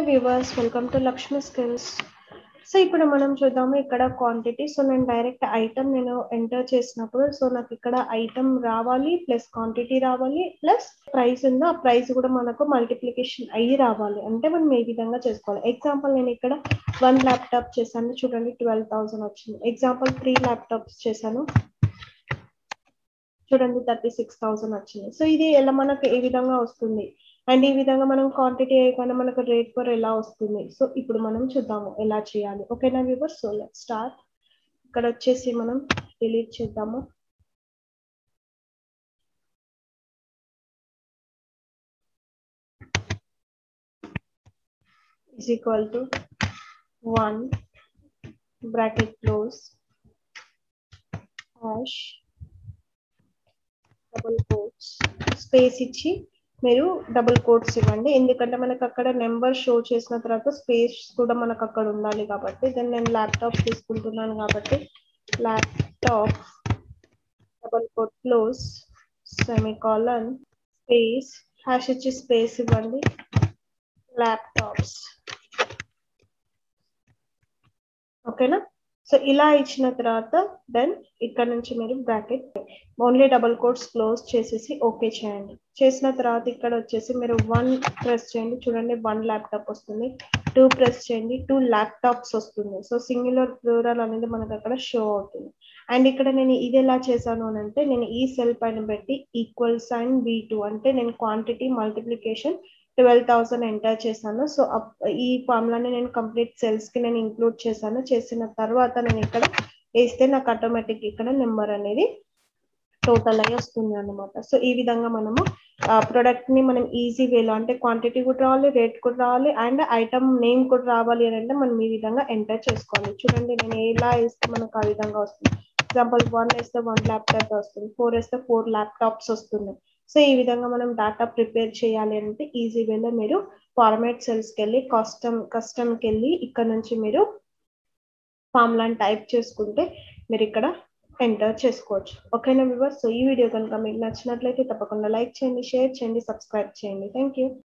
viewers welcome to Lakshmi skills so ఇప్పుడు మనం చూద్దాము ఇక్కడ క్వాంటిటీ సో నేను డైరెక్ట్ ఐటమ్ నేను ఎంటర్ చేసినప్పుడు సో నాకు ఇక్కడ ఐటమ్ రావాలి ప్లస్ క్వాంటిటీ రావాలి ప్లస్ ప్రైస్ ఉందో ఆ ప్రైస్ కూడా మనకు మల్టిప్లికేషన్ అయ్యి రావాలి అంటే మనం ఏ విధంగా చేసుకోవాలి ఎగ్జాంపుల్ నేను ఇక్కడ వన్ ల్యాప్టాప్ చేశాను చూడండి ట్వెల్వ్ థౌసండ్ వచ్చింది ఎగ్జాంపుల్ త్రీ ల్యాప్టాప్స్ చేశాను చూడండి థర్టీ సిక్స్ థౌసండ్ వచ్చింది సో ఇది ఎలా మనకు ఏ విధంగా వస్తుంది అండ్ ఈ విధంగా మనం క్వాంటిటీ అయ్యకుండా మనకు రేట్ పర్ ఎలా వస్తుంది సో ఇప్పుడు మనం చూద్దాము ఎలా చేయాలి ఓకేనా వ్యూవర్స్ సో లెట్ స్టార్ట్ ఇక్కడ వచ్చేసి మనం డిలీట్ చేద్దాము is equal to 1 bracket close hash double quotes space ఇచ్చి మీరు డబుల్ కోట్స్ ఇవ్వండి ఎందుకంటే మనకు అక్కడ నెంబర్ షో చేసిన తర్వాత స్పేస్ కూడా మనకు అక్కడ ఉండాలి కాబట్టి దెన్ నేను ల్యాప్టాప్ తీసుకుంటున్నాను కాబట్టి laptop double quote close semicolon space hash ఇచ్చి స్పేస్ ఇవ్వండి ల్యాప్టాప్స్ ఓకేనా సో ఇలా ఇచ్చిన తర్వాత దెన్ ఇక్కడ నుంచి మీరు bracket only double quotes close చేసేసి ఓకే చేయండి చేసిన తర్వాత ఇక్కడ వచ్చేసి మీరు వన్ ప్రెస్ చేయండి చూడండి వన్ ల్యాప్టాప్ వస్తుంది టూ ప్రెస్ చేయండి టూ ల్యాప్టాప్స్ వస్తుంది సో సింగులర్ ప్లూరల్ అనేది మనకు అక్కడ షో అవుతుంది అండ్ ఇక్కడ నేను ఇది ఎలా చేశాను అని అంటే నేను ఈ సెల్ పైన పెట్టి ఈక్వల్ సైన్ బి టూ అంటే నేను quantity multiplication twelve thousand enter చేశాను సో ఈ ఫార్ములాని నేను కంప్లీట్ సెల్స్ కి నేను ఇంక్లూడ్ చేశాను చేసిన తర్వాత నేను ఇక్కడ వేస్తే నాకు ఆటోమేటిక్ ఇక్కడ నెంబర్ అనేది టోటల్ అయ్యి వస్తుంది అనమాట సో ఈ విధంగా మనము ప్రొడక్ట్ ని మనం ఈజీ వేలో అంటే క్వాంటిటీ కూడా రావాలి రేట్ కూడా రావాలి అండ్ ఐటమ్ నేమ్ కూడా రావాలి అని అంటే మనం ఈ విధంగా ఎంటర్ చేసుకోవాలి చూడండి నేను ఎలా వేస్తే మనకు ఆ విధంగా వస్తుంది ఎగ్జాంపుల్ వన్ వేస్తే వన్ ల్యాప్టాప్ వస్తుంది ఫోర్ వేస్తే ఫోర్ ల్యాప్టాప్స్ వస్తున్నాయి సో ఈ విధంగా మనం డేటా ప్రిపేర్ చేయాలి అంటే ఈజీ వేలో మీరు ఫార్మాట్ సెల్స్కి వెళ్ళి కస్టమ్ కస్టమ్కి వెళ్ళి ఇక్కడ నుంచి మీరు ఫార్ములాని టైప్ చేసుకుంటే మీరు ఇక్కడ ఎంటర్ చేసుకోవచ్చు ఓకేనా వివర్ సో ఈ వీడియో కనుక మీకు నచ్చినట్లయితే తప్పకుండా లైక్ చేయండి షేర్ చేయండి సబ్స్క్రైబ్ చేయండి థ్యాంక్ యూ